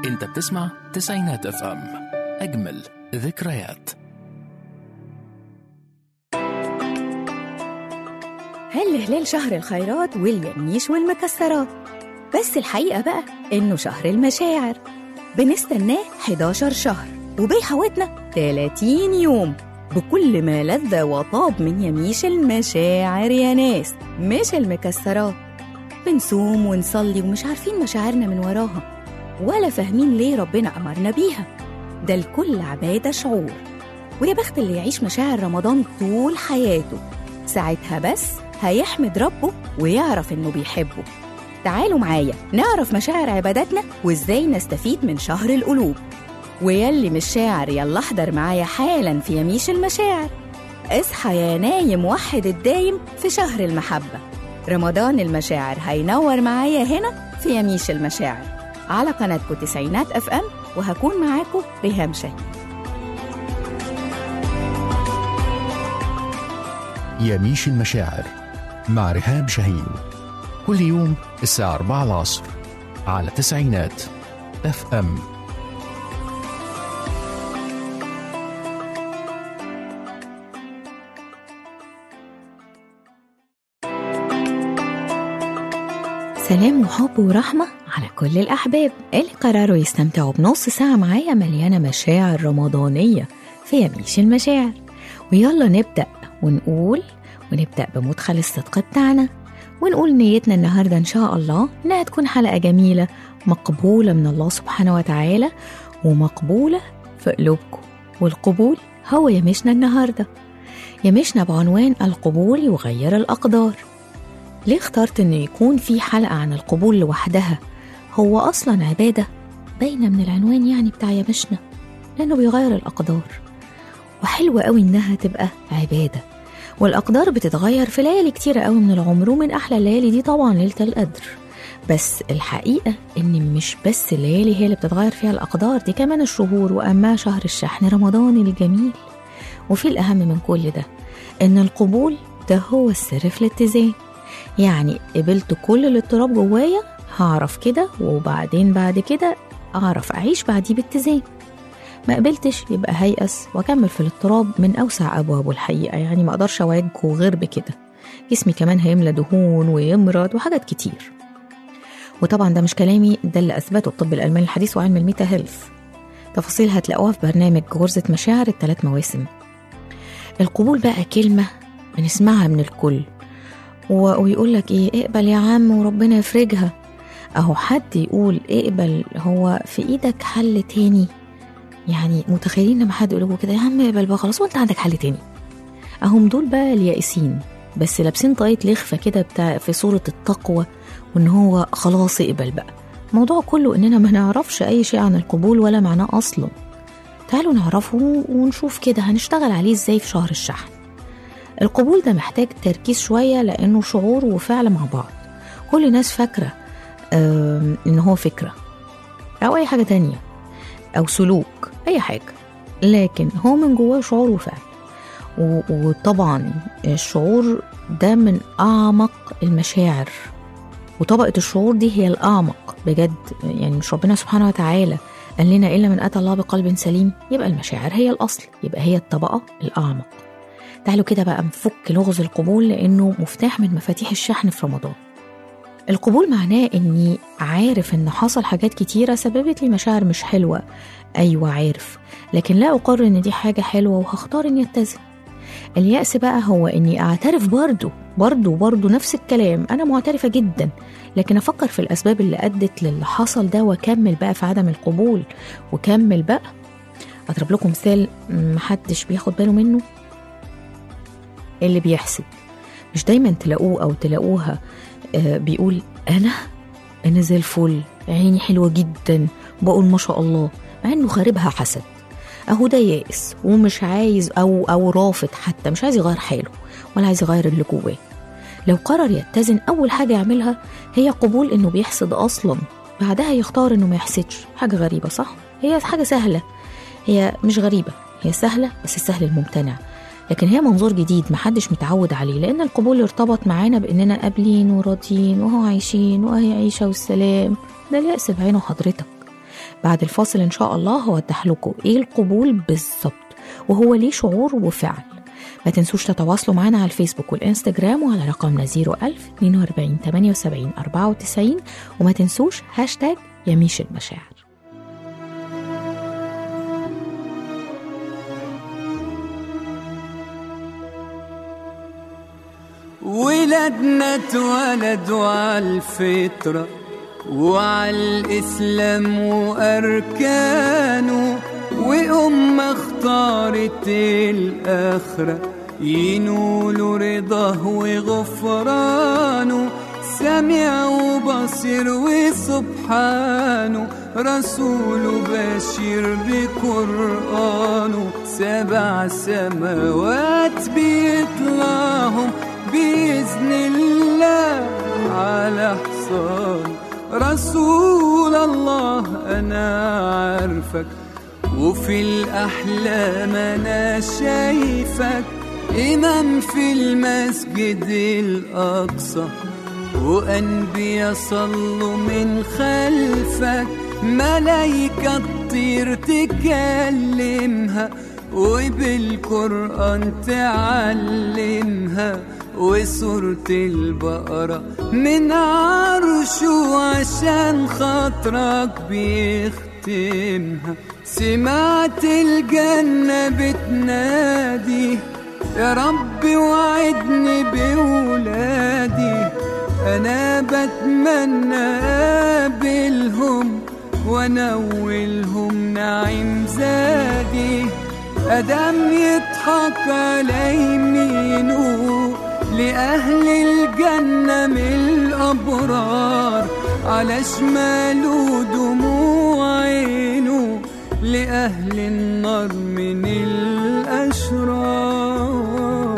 انت بتسمع تسعينات اف ام اجمل ذكريات هل هلال شهر الخيرات واليميش والمكسرات بس الحقيقة بقى إنه شهر المشاعر بنستناه 11 شهر وبيحوطنا 30 يوم بكل ما لذ وطاب من يميش المشاعر يا ناس مش المكسرات بنصوم ونصلي ومش عارفين مشاعرنا من وراها ولا فاهمين ليه ربنا أمرنا بيها ده الكل عبادة شعور ويا بخت اللي يعيش مشاعر رمضان طول حياته ساعتها بس هيحمد ربه ويعرف إنه بيحبه تعالوا معايا نعرف مشاعر عباداتنا وإزاي نستفيد من شهر القلوب ويلي مش شاعر يلا احضر معايا حالا في يميش المشاعر اصحى يا نايم وحد الدايم في شهر المحبة رمضان المشاعر هينور معايا هنا في يميش المشاعر على قناتكم تسعينات اف ام وهكون معاكم ريهام شاهين يميش المشاعر مع رهام شاهين كل يوم الساعة 4 العصر على تسعينات اف ام سلام وحب ورحمة على كل الأحباب اللي قرروا يستمتعوا بنص ساعة معايا مليانة مشاعر رمضانية في يميش المشاعر ويلا نبدأ ونقول ونبدأ بمدخل الصدق بتاعنا ونقول نيتنا النهاردة إن شاء الله إنها تكون حلقة جميلة مقبولة من الله سبحانه وتعالى ومقبولة في قلوبكم والقبول هو يمشنا النهاردة يمشنا بعنوان القبول يغير الأقدار ليه اخترت إنه يكون في حلقة عن القبول لوحدها هو أصلا عبادة باينة من العنوان يعني بتاع يمشنا لأنه بيغير الأقدار وحلوة قوي إنها تبقى عبادة والأقدار بتتغير في ليالي كتيرة قوي من العمر ومن أحلى الليالي دي طبعا ليلة القدر بس الحقيقة إن مش بس الليالي هي اللي بتتغير فيها الأقدار دي كمان الشهور وأما شهر الشحن رمضان الجميل وفي الأهم من كل ده إن القبول ده هو السر في الاتزان يعني قبلت كل الاضطراب جوايا هعرف كده وبعدين بعد كده أعرف أعيش بعديه باتزان ما قبلتش يبقى هيأس وأكمل في الاضطراب من أوسع أبوابه الحقيقة يعني ما أقدرش أواجهه غير بكده جسمي كمان هيملى دهون ويمرض وحاجات كتير وطبعا ده مش كلامي ده اللي أثبته الطب الألماني الحديث وعلم الميتا هيلث تفاصيل هتلاقوها في برنامج غرزة مشاعر الثلاث مواسم القبول بقى كلمة بنسمعها من الكل و- ويقول لك ايه اقبل يا عم وربنا يفرجها اهو حد يقول اقبل هو في ايدك حل تاني يعني متخيلين لما حد يقول لكم كده يا عم اقبل بقى خلاص وانت عندك حل تاني اهم دول بقى اليائسين بس لابسين طاقية لخفة كده بتاع في صورة التقوى وان هو خلاص اقبل بقى الموضوع كله اننا ما نعرفش اي شيء عن القبول ولا معناه اصلا تعالوا نعرفه ونشوف كده هنشتغل عليه ازاي في شهر الشحن القبول ده محتاج تركيز شوية لأنه شعور وفعل مع بعض كل الناس فاكرة آم، إن هو فكرة أو أي حاجة تانية أو سلوك أي حاجة لكن هو من جواه شعور وفعل و- وطبعا الشعور ده من أعمق المشاعر وطبقة الشعور دي هي الأعمق بجد يعني مش ربنا سبحانه وتعالى قال لنا إلا من أتى الله بقلب سليم يبقى المشاعر هي الأصل يبقى هي الطبقة الأعمق تعالوا كده بقى نفك لغز القبول لأنه مفتاح من مفاتيح الشحن في رمضان القبول معناه إني عارف إن حصل حاجات كتيرة سببت لي مشاعر مش حلوة أيوة عارف لكن لا أقر إن دي حاجة حلوة وهختار إني أتزن اليأس بقى هو إني أعترف برضه برضه برضه نفس الكلام أنا معترفة جدا لكن أفكر في الأسباب اللي أدت للي حصل ده وأكمل بقى في عدم القبول وكمل بقى أضرب لكم مثال محدش بياخد باله منه اللي بيحسد مش دايما تلاقوه او تلاقوها آه، بيقول انا انا زي الفل عيني حلوه جدا بقول ما شاء الله مع انه خاربها حسد اهو ده يائس ومش عايز او او رافض حتى مش عايز يغير حاله ولا عايز يغير اللي جواه لو قرر يتزن اول حاجه يعملها هي قبول انه بيحسد اصلا بعدها يختار انه ما يحسدش حاجه غريبه صح هي حاجه سهله هي مش غريبه هي سهله بس السهل الممتنع لكن هي منظور جديد محدش متعود عليه لأن القبول ارتبط معانا بإننا قابلين وراضيين وهو عايشين وهي عيشة والسلام ده اليأس بعينه حضرتك بعد الفاصل إن شاء الله هوضح لكم إيه القبول بالظبط وهو ليه شعور وفعل ما تنسوش تتواصلوا معنا على الفيسبوك والإنستجرام وعلى رقمنا 01000 42 78 94 وما تنسوش هاشتاج يميش المشاعر ولادنا اتولدوا على الفطرة وعلى الإسلام وأركانه وأمة اختارت الآخرة ينولوا رضاه وغفرانه سميع وبصير وسبحانه رسول بشير بقرآنه سبع سماوات بيطلعهم بإذن الله على حصان رسول الله أنا عارفك وفي الأحلام أنا شايفك إمام في المسجد الأقصى وأنبياء صلوا من خلفك ملايكة تطير تكلمها وبالقرآن تعلمها وسورة البقرة من عرشه عشان خاطرك بيختمها سمعت الجنة بتنادي يا رب وعدني بولادي أنا بتمنى أقابلهم وأنولهم نعيم زادي أدم يضحك على يمينه لأهل الجنة من الأبرار على شماله دموع عينه لأهل النار من الأشرار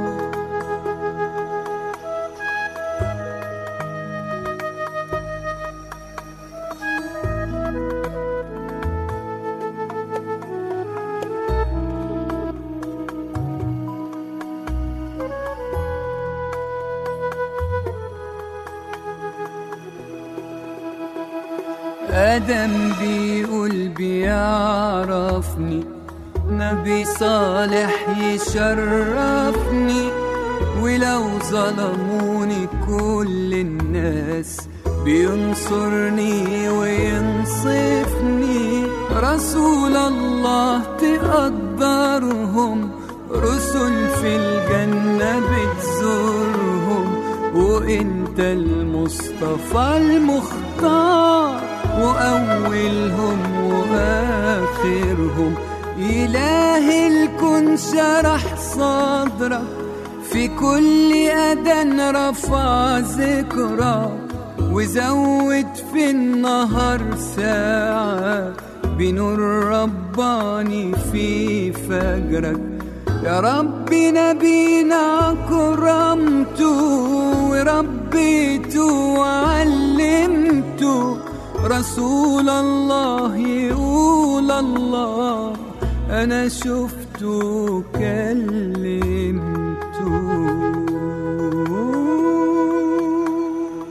آدم بيقول بيعرفني نبي صالح يشرفني ولو ظلموني كل الناس بينصرني وينصفني رسول الله تقدرهم رسل في الجنة بتزورهم وانت المصطفى المختار وأولهم وآخرهم إله الكون شرح صدرك في كل أذان رفع ذكرى وزود في النهار ساعة بنور رباني في فجرك يا رب نبينا كرمته وربيته وعلمته رسول الله يقول الله أنا شفته كلمته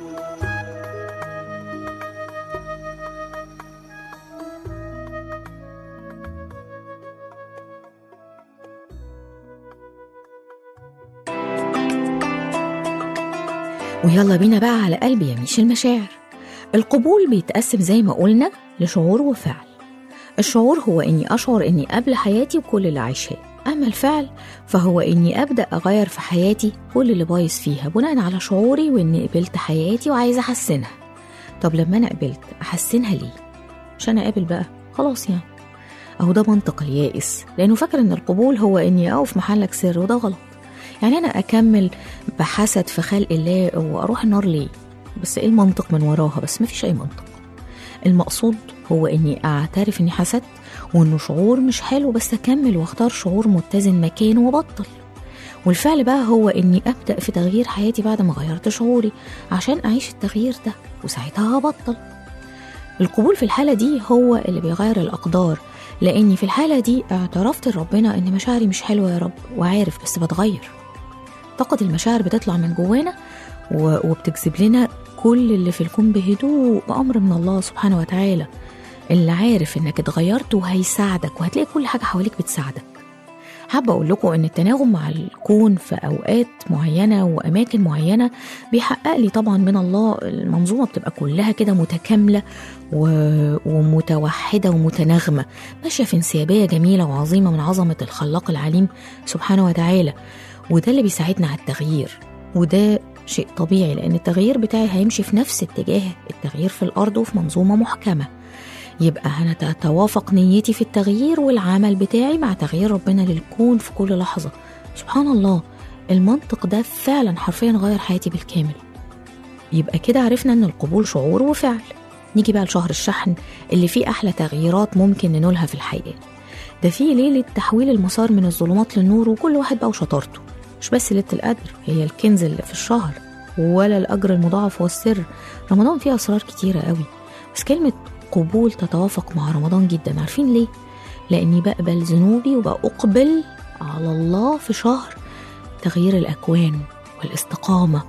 ويلا بينا بقى على قلب يميش المشاعر القبول بيتقسم زي ما قلنا لشعور وفعل الشعور هو إني أشعر إني قبل حياتي وكل اللي عايشاه أما الفعل فهو إني أبدأ أغير في حياتي كل اللي بايظ فيها بناء على شعوري وإني قبلت حياتي وعايزة أحسنها طب لما أنا قبلت أحسنها ليه؟ عشان أقابل بقى خلاص يعني أهو ده منطق اليائس لأنه فاكر إن القبول هو إني أقف محلك سر وده غلط يعني أنا أكمل بحسد في خلق الله وأروح النار ليه؟ بس إيه المنطق من وراها بس مفيش أي منطق المقصود هو إني أعترف إني حسدت وإنه شعور مش حلو بس أكمل وأختار شعور متزن مكانه وأبطل والفعل بقى هو إني أبدأ في تغيير حياتي بعد ما غيرت شعوري عشان أعيش التغيير ده وساعتها هبطل القبول في الحالة دي هو اللي بيغير الأقدار لأني في الحالة دي اعترفت لربنا إن مشاعري مش حلوة يا رب وعارف بس بتغير طاقة المشاعر بتطلع من جوانا و- وبتجذب لنا كل اللي في الكون بهدوء بأمر من الله سبحانه وتعالى اللي عارف انك اتغيرت وهيساعدك وهتلاقي كل حاجة حواليك بتساعدك حابة أقول لكم إن التناغم مع الكون في أوقات معينة وأماكن معينة بيحقق لي طبعا من الله المنظومة بتبقى كلها كده متكاملة و- ومتوحدة ومتناغمة ماشية في انسيابية جميلة وعظيمة من عظمة الخلاق العليم سبحانه وتعالى وده اللي بيساعدنا على التغيير وده شيء طبيعي لأن التغيير بتاعي هيمشي في نفس اتجاه التغيير في الأرض وفي منظومة محكمة يبقى هنتوافق نيتي في التغيير والعمل بتاعي مع تغيير ربنا للكون في كل لحظة سبحان الله المنطق ده فعلا حرفيا غير حياتي بالكامل يبقى كده عرفنا ان القبول شعور وفعل نيجي بقى لشهر الشحن اللي فيه احلى تغييرات ممكن ننولها في الحياه ده فيه ليله تحويل المسار من الظلمات للنور وكل واحد بقى وشطارته مش بس ليله القدر هي الكنز اللي في الشهر ولا الاجر المضاعف والسر رمضان فيه اسرار كتيره قوي بس كلمه قبول تتوافق مع رمضان جدا عارفين ليه لاني بقبل ذنوبي وبأقبل على الله في شهر تغيير الاكوان والاستقامه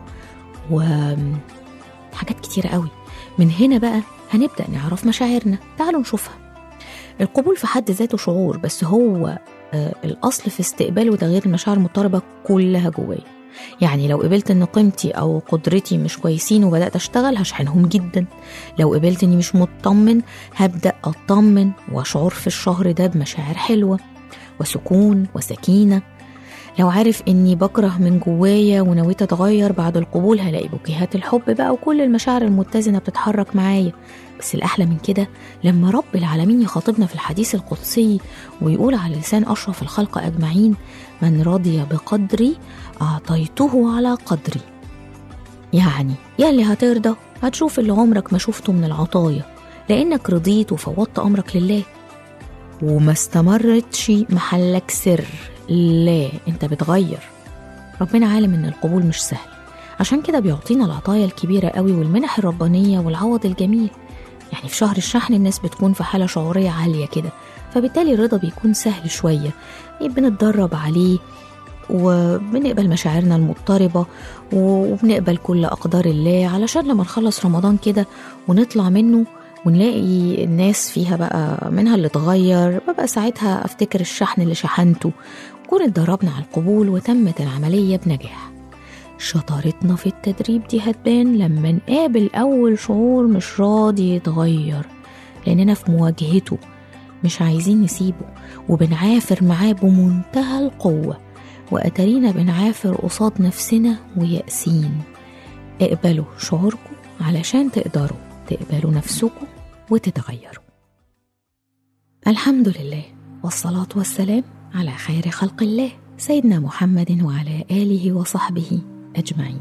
وحاجات كتيره قوي من هنا بقى هنبدأ نعرف مشاعرنا تعالوا نشوفها القبول في حد ذاته شعور بس هو آه، الأصل في استقبال وتغيير المشاعر المضطربة كلها جوايا يعني لو قبلت ان قيمتي او قدرتي مش كويسين وبدات اشتغل هشحنهم جدا لو قبلت اني مش مطمن هبدا اطمن واشعر في الشهر ده بمشاعر حلوه وسكون وسكينه لو عارف اني بكره من جوايا ونويت اتغير بعد القبول هلاقي بكيهات الحب بقى وكل المشاعر المتزنه بتتحرك معايا بس الاحلى من كده لما رب العالمين يخاطبنا في الحديث القدسي ويقول على لسان اشرف الخلق اجمعين من رضي بقدري اعطيته على قدري يعني يا اللي هترضى هتشوف اللي عمرك ما شفته من العطايا لانك رضيت وفوضت امرك لله وما استمرتش محلك سر لا انت بتغير ربنا عالم ان القبول مش سهل عشان كده بيعطينا العطايا الكبيرة قوي والمنح الربانية والعوض الجميل يعني في شهر الشحن الناس بتكون في حالة شعورية عالية كده فبالتالي الرضا بيكون سهل شوية بنتدرب عليه وبنقبل مشاعرنا المضطربة وبنقبل كل أقدار الله علشان لما نخلص رمضان كده ونطلع منه ونلاقي الناس فيها بقى منها اللي اتغير ببقى ساعتها افتكر الشحن اللي شحنته نكون اتدربنا على القبول وتمت العملية بنجاح شطارتنا في التدريب دي هتبان لما نقابل أول شعور مش راضي يتغير لأننا في مواجهته مش عايزين نسيبه وبنعافر معاه بمنتهى القوة وأتارينا بنعافر قصاد نفسنا ويأسين اقبلوا شعوركم علشان تقدروا تقبلوا نفسكم وتتغيروا الحمد لله والصلاة والسلام على خير خلق الله سيدنا محمد وعلى آله وصحبه أجمعين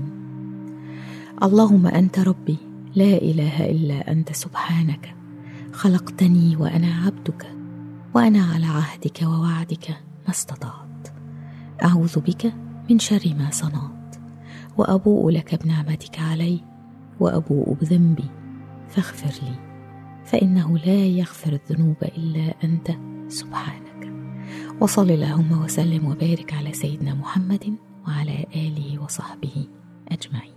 اللهم أنت ربي لا إله إلا أنت سبحانك خلقتني وأنا عبدك وأنا على عهدك ووعدك ما استطعت أعوذ بك من شر ما صنعت وأبوء لك بنعمتك علي وأبوء بذنبي فاغفر لي فإنه لا يغفر الذنوب إلا أنت سبحانك وصل اللهم وسلم وبارك على سيدنا محمد وعلى آله وصحبه أجمعين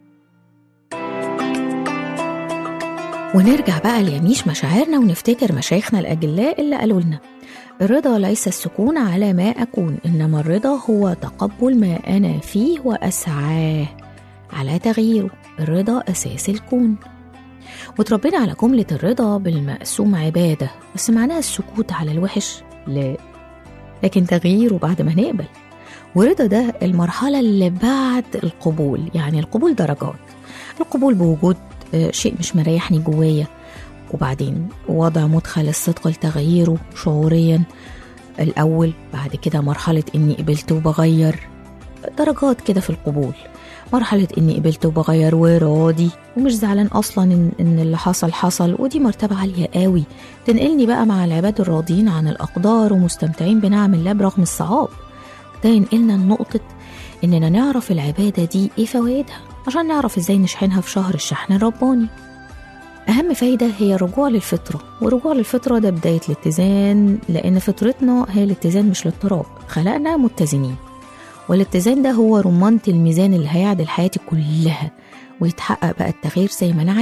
ونرجع بقى ليميش مشاعرنا ونفتكر مشايخنا الأجلاء اللي قالوا لنا الرضا ليس السكون على ما أكون إنما الرضا هو تقبل ما أنا فيه وأسعاه على تغييره الرضا أساس الكون وتربينا على جملة الرضا بالمقسوم عبادة بس معناها السكوت على الوحش لا لكن تغييره بعد ما نقبل ورضا ده المرحلة اللي بعد القبول يعني القبول درجات القبول بوجود شيء مش مريحني جوايا وبعدين وضع مدخل الصدق لتغييره شعوريا الأول بعد كده مرحلة إني قبلت وبغير درجات كده في القبول مرحلة إني قبلت وبغير وراضي ومش زعلان أصلا إن, إن اللي حصل حصل ودي مرتبة عالية قوي تنقلني بقى مع العباد الراضيين عن الأقدار ومستمتعين بنعم الله برغم الصعاب ده ينقلنا لنقطة إننا نعرف العبادة دي إيه فوائدها عشان نعرف إزاي نشحنها في شهر الشحن الرباني أهم فايدة هي الرجوع للفطرة والرجوع للفطرة ده بداية الاتزان لأن فطرتنا هي الاتزان مش الاضطراب خلقنا متزنين والاتزان ده هو رمانة الميزان اللي هيعدل حياتي كلها ويتحقق بقى التغيير زي ما أنا عايزة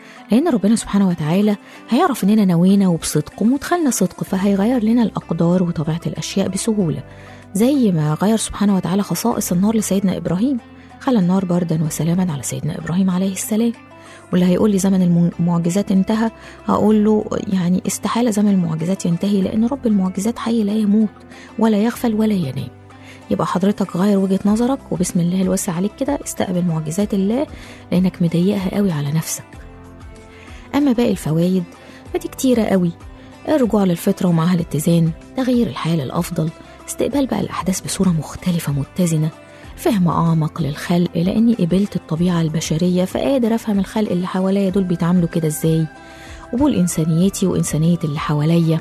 لأن ربنا سبحانه وتعالى هيعرف إننا نوينا وبصدق ومدخلنا صدق فهيغير لنا الأقدار وطبيعة الأشياء بسهولة زي ما غير سبحانه وتعالى خصائص النار لسيدنا إبراهيم خلى النار بردا وسلاما على سيدنا إبراهيم عليه السلام واللي هيقول لي زمن المعجزات انتهى هقول له يعني استحالة زمن المعجزات ينتهي لأن رب المعجزات حي لا يموت ولا يغفل ولا ينام يبقى حضرتك غير وجهة نظرك وبسم الله الواسع عليك كده استقبل معجزات الله لأنك مضيقها قوي على نفسك أما باقي الفوائد فدي كتيرة قوي الرجوع للفطرة ومعها الاتزان تغيير الحياة للأفضل استقبال بقى الأحداث بصورة مختلفة متزنة فهم أعمق للخلق لأني قبلت الطبيعة البشرية فقادر أفهم الخلق اللي حواليا دول بيتعاملوا كده إزاي قبول إنسانيتي وإنسانية اللي حواليا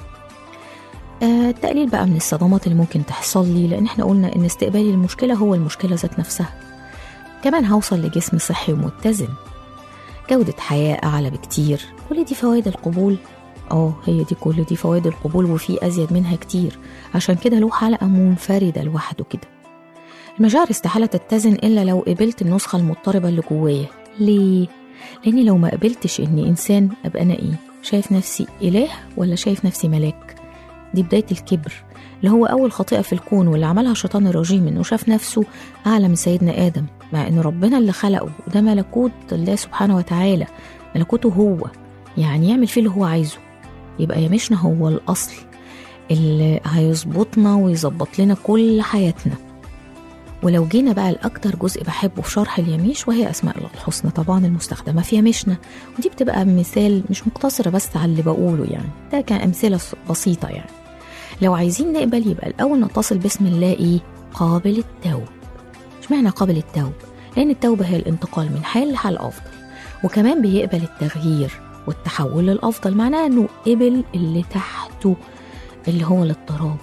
آه التقليل بقى من الصدمات اللي ممكن تحصل لي لأن احنا قلنا إن استقبالي للمشكلة هو المشكلة ذات نفسها كمان هوصل لجسم صحي ومتزن جودة حياة أعلى بكتير كل دي فوائد القبول اه هي دي كل دي فوائد القبول وفي أزيد منها كتير عشان كده له حلقة منفردة لوحده كده المشاعر استحالة تتزن إلا لو قبلت النسخة المضطربة اللي جوايا ليه؟ لأني لو ما قبلتش إني إنسان أبقى أنا إيه؟ شايف نفسي إله ولا شايف نفسي ملاك؟ دي بداية الكبر اللي هو أول خطيئة في الكون واللي عملها الشيطان الرجيم إنه شاف نفسه أعلى من سيدنا آدم مع إن ربنا اللي خلقه وده ملكوت الله سبحانه وتعالى ملكوته هو يعني يعمل فيه اللي هو عايزه يبقى يمشنا هو الأصل اللي هيظبطنا ويظبط لنا كل حياتنا ولو جينا بقى لأكتر جزء بحبه في شرح اليميش وهي أسماء الله الحسنى طبعا المستخدمة في يميشنا ودي بتبقى مثال مش مقتصرة بس على اللي بقوله يعني ده كان أمثلة بسيطة يعني لو عايزين نقبل يبقى الأول نتصل باسم الله إيه قابل التوب اشمعنى قابل التوب لأن التوبة هي الانتقال من حال لحال أفضل وكمان بيقبل التغيير والتحول للأفضل معناه إنه قبل اللي تحته اللي هو الاضطراب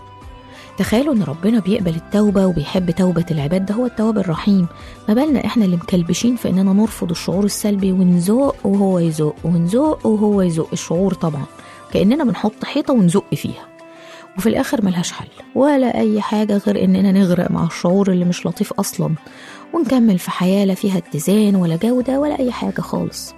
تخيلوا ان ربنا بيقبل التوبة وبيحب توبة العباد ده هو التواب الرحيم ما بالنا احنا اللي مكلبشين في اننا نرفض الشعور السلبي ونزق وهو يزق ونزق وهو يزق الشعور طبعا كأننا بنحط حيطة ونزق فيها وفي الآخر ملهاش حل ولا أي حاجة غير إننا نغرق مع الشعور اللي مش لطيف أصلا ونكمل في حياة لا فيها اتزان ولا جودة ولا أي حاجة خالص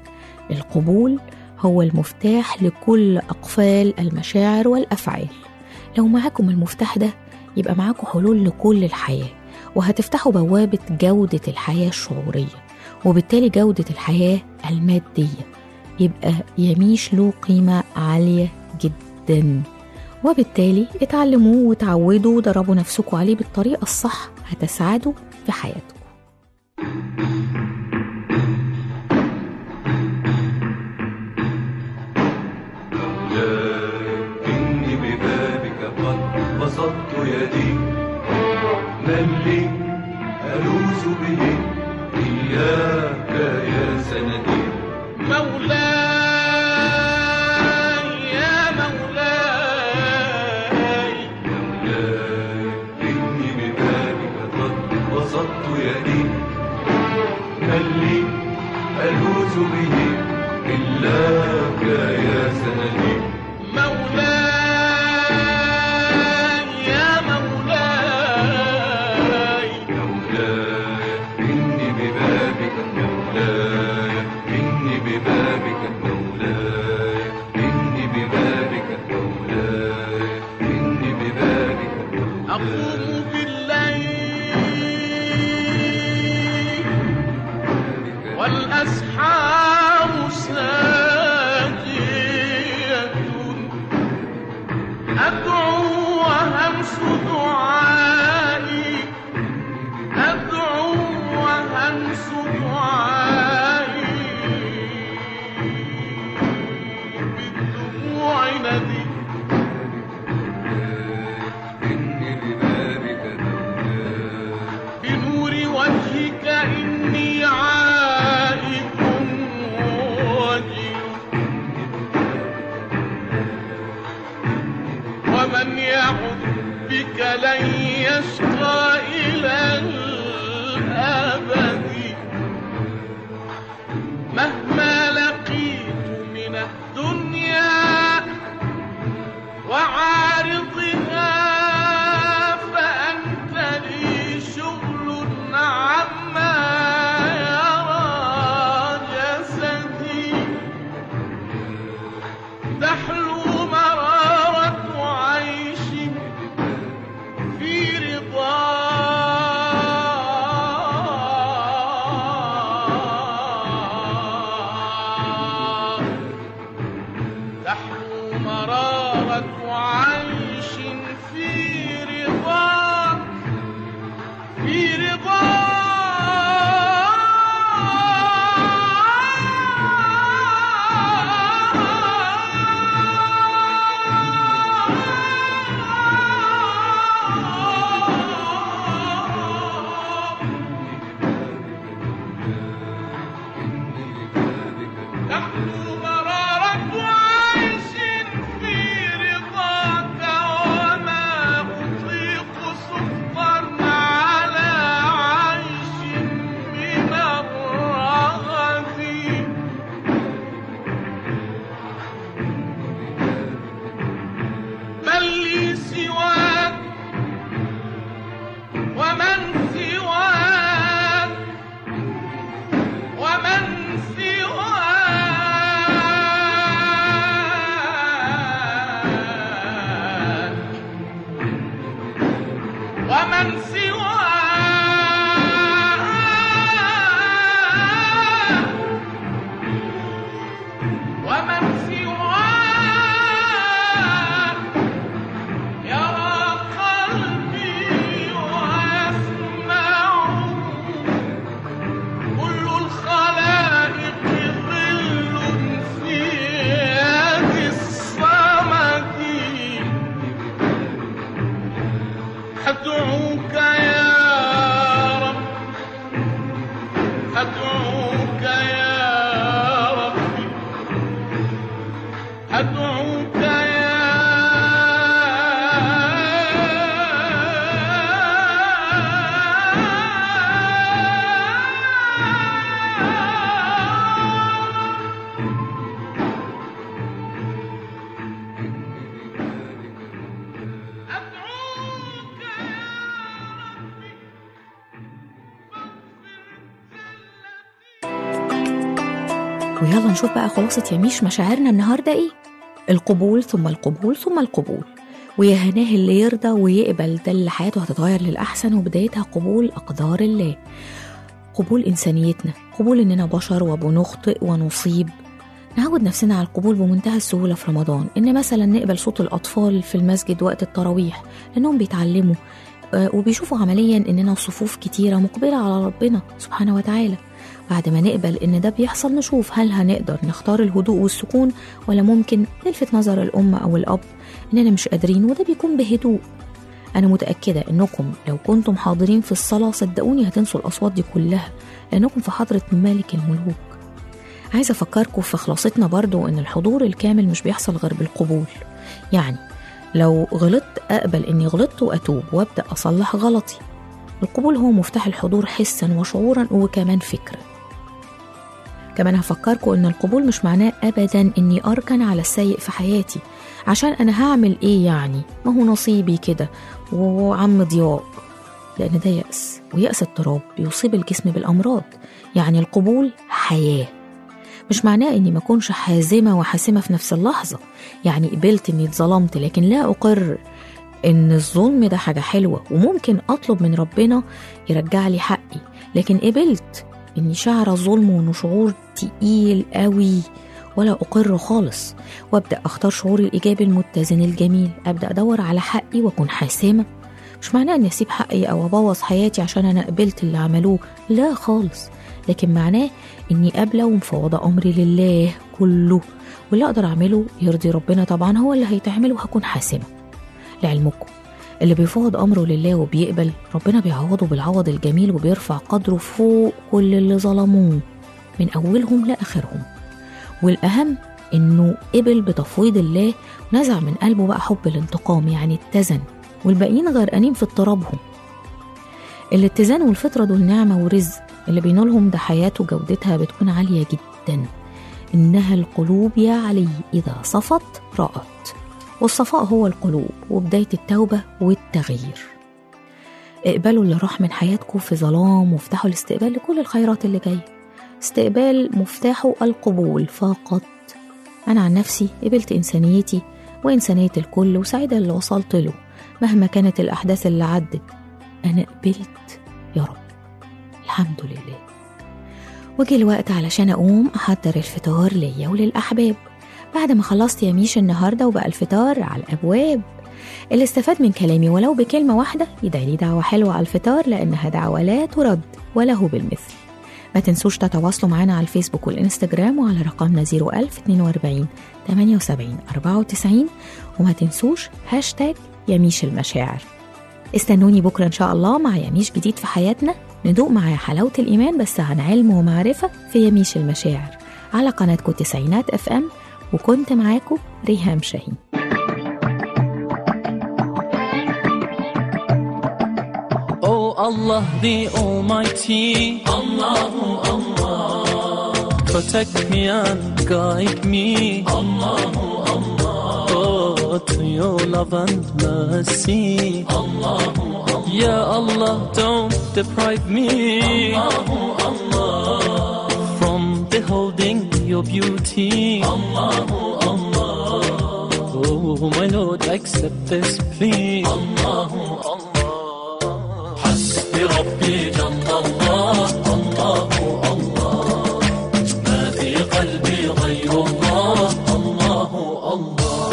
القبول هو المفتاح لكل أقفال المشاعر والأفعال لو معاكم المفتاح ده يبقى معاكم حلول لكل الحياة وهتفتحوا بوابة جودة الحياة الشعورية وبالتالي جودة الحياة المادية يبقى يميش له قيمة عالية جدا وبالتالي اتعلموه وتعودوا ودربوا نفسكم عليه بالطريقة الصح هتسعدوا في حياتكم إني ببابك قد بسطت يدي من لي ألوذ به إياك يا سندي مولاي يا مولاي مولاي إني ببابك قد بسطت يدي من لي ألوذ به إلاك يا سندي مولاي يا مولاي مولاي إني ببابك مولاي إني ببابك مولاي إني ببابك مولاي إني ببابك أقوم مولاي بالليل والأسحار ساجية أدعو وهمس دعائي أدعو وهمس دعائي بالدموع ندي إني ببابك مولاي بنور وجهك إني عائد وجل ومن يعد بك لن يشقى إلى الأبد مهما لقيت من الدنيا وعارضها فأنت لي شغل عما يرى جسدي ويلا نشوف بقى خلاصة يميش مشاعرنا النهاردة إيه القبول ثم القبول ثم القبول ويا هناه اللي يرضى ويقبل ده اللي حياته هتتغير للأحسن وبدايتها قبول أقدار الله قبول إنسانيتنا قبول إننا بشر وبنخطئ ونصيب نعود نفسنا على القبول بمنتهى السهولة في رمضان إن مثلا نقبل صوت الأطفال في المسجد وقت التراويح لأنهم بيتعلموا آه، وبيشوفوا عمليا إننا صفوف كتيرة مقبلة على ربنا سبحانه وتعالى بعد ما نقبل إن ده بيحصل نشوف هل هنقدر نختار الهدوء والسكون ولا ممكن نلفت نظر الأم أو الأب إننا مش قادرين وده بيكون بهدوء أنا متأكدة إنكم لو كنتم حاضرين في الصلاة صدقوني هتنسوا الأصوات دي كلها لأنكم في حضرة ملك الملوك عايزة أفكركم في خلاصتنا برضو إن الحضور الكامل مش بيحصل غير بالقبول يعني لو غلطت أقبل إني غلطت وأتوب وأبدأ أصلح غلطي القبول هو مفتاح الحضور حسا وشعورا وكمان فكرا كمان هفكركم إن القبول مش معناه أبدا إني أركن على السيء في حياتي عشان أنا هعمل إيه يعني ما هو نصيبي كده وعم ضياء لأن ده يأس ويأس اضطراب بيصيب الجسم بالأمراض يعني القبول حياة مش معناه اني ما اكونش حازمه وحاسمه في نفس اللحظه يعني قبلت اني اتظلمت لكن لا اقر ان الظلم ده حاجه حلوه وممكن اطلب من ربنا يرجع لي حقي لكن قبلت اني شعره ظلم وانه شعور تقيل قوي ولا اقر خالص وابدا اختار شعوري الايجابي المتزن الجميل ابدا ادور على حقي واكون حاسمه مش معناه اني اسيب حقي او ابوظ حياتي عشان انا قبلت اللي عملوه لا خالص لكن معناه اني قابله ومفوضه امري لله كله واللي اقدر اعمله يرضي ربنا طبعا هو اللي هيتعمل وهكون حاسمه لعلمكم اللي بيفوض امره لله وبيقبل ربنا بيعوضه بالعوض الجميل وبيرفع قدره فوق كل اللي ظلموه من اولهم لاخرهم والاهم انه قبل بتفويض الله ونزع من قلبه بقى حب الانتقام يعني اتزن والباقيين غرقانين في اضطرابهم الاتزان والفطرة دول نعمة ورزق اللي بينولهم ده حياته جودتها بتكون عالية جدا إنها القلوب يا علي إذا صفت رأت والصفاء هو القلوب وبداية التوبة والتغيير اقبلوا اللي راح من حياتكم في ظلام وافتحوا الاستقبال لكل الخيرات اللي جاية استقبال مفتاحه القبول فقط أنا عن نفسي قبلت إنسانيتي وإنسانية الكل وسعيدة اللي وصلت له مهما كانت الأحداث اللي عدت أنا قبلت يا رب الحمد لله وجه الوقت علشان أقوم أحضر الفطار ليا وللأحباب بعد ما خلصت يا ميش النهاردة وبقى الفطار على الأبواب اللي استفاد من كلامي ولو بكلمة واحدة يدعي لي دعوة حلوة على الفطار لأنها دعوة لا ترد وله بالمثل ما تنسوش تتواصلوا معنا على الفيسبوك والإنستجرام وعلى رقمنا 01042 78 94 وما تنسوش هاشتاج يميش المشاعر استنوني بكرة إن شاء الله مع يميش جديد في حياتنا ندوق معاه حلاوة الإيمان بس عن علم ومعرفة في يميش المشاعر على قناتكم تسعينات اف ام وكنت معاكم ريهام شاهين Oh Allah the Almighty Allahu Allah Protect me and guide me Allahu Allah Oh to your love and mercy Allahu Allah Ya Allah don't deprive me Allahu Allah From beholding your beauty Allahu Allah Oh my Lord accept this plea Allahu Allah حسبي ربي جل الله الله الله ما في قلبي غير الله الله الله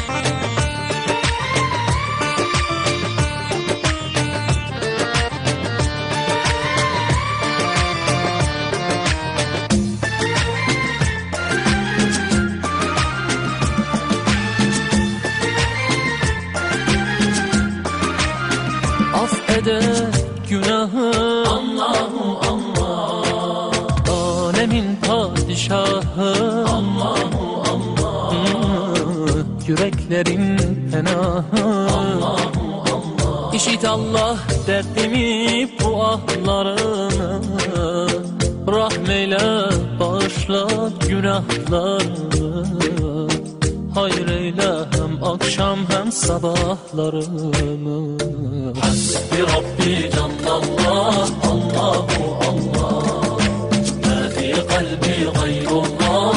Af eder günahı Allahu Allah Alemin padişahı Allahu Allah Yüreklerin penahı Allahu Allah İşit Allah derdimi bu ahlarını Rahmeyle bağışla günahlarını Hayır eyle hem akşam hem sabahlarımı Hasbi Rabbi Canlallah Allahu Allah Ma fi kalbi gayrullah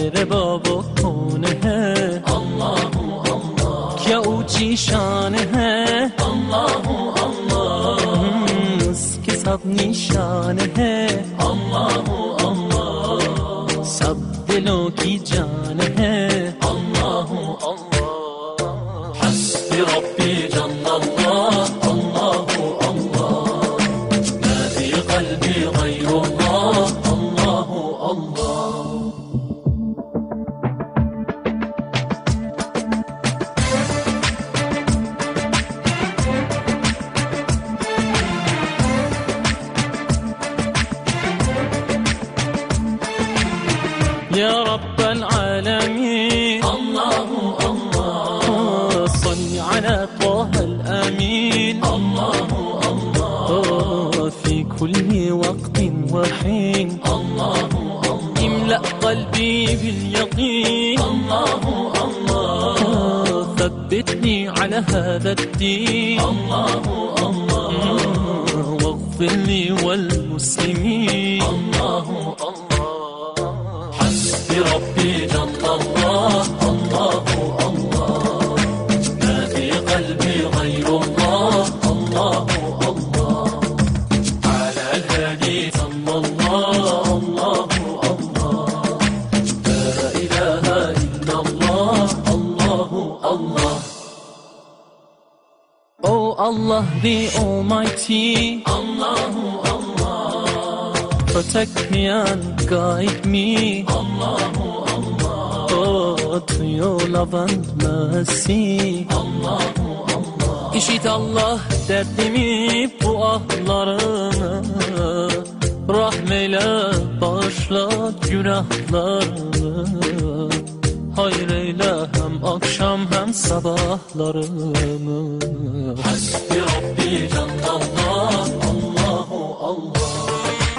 مهربا بکنه الله الله کیا او جیشانه الله الله که سب نیشانه الله الله سب دلوں کی جان ہے اللہ اللہ حسبي ربي جل الله الله الله ما في قلبي غير الله الله الله يا رب العالمين الله الله صل على طه الأمين الله الله في كل وقت وحين الله الله املأ قلبي باليقين الله الله ثبتني على هذا الدين الله الله واغفر لي والمسلمين الله الله حسبي ربي جل الله الله الله ما في قلبي غير الله الله الله على الهادي صلى الله الله الله لا إله إلا الله الله الله Oh Allah the Almighty Allah Allah Protect me and guide me Allah Allah Oh to your love and mercy Allah Allah İşit Allah derdimi bu ahlarımı Rahmeyle bağışla günahlarımı Hayır eyle hem akşam hem sabahlarımı Hasbi Rabbi Canlallah Allahu Allah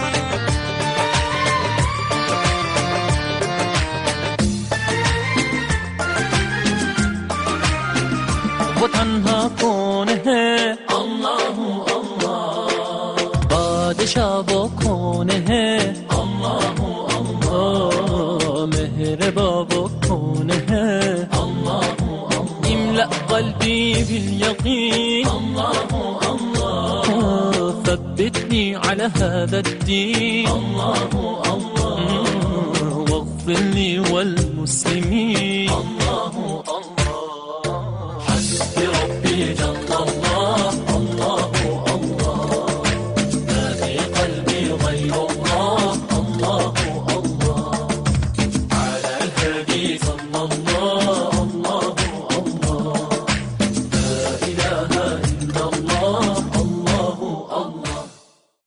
वो तन्हा कौन है अल्लाह अल्लाह बादशाह वो कौन है अल्लाह अल्लाह मेहरबा वो कौन है अल्लाह अल्लाह املأ قلبي باليقين الله الله ثبتني على هذا الدين الله الله واغفر لي والمسلمين الله الله حسبي ربي جل الله الله الله ما في قلبي غير الله الله الله على الهادي صلى الله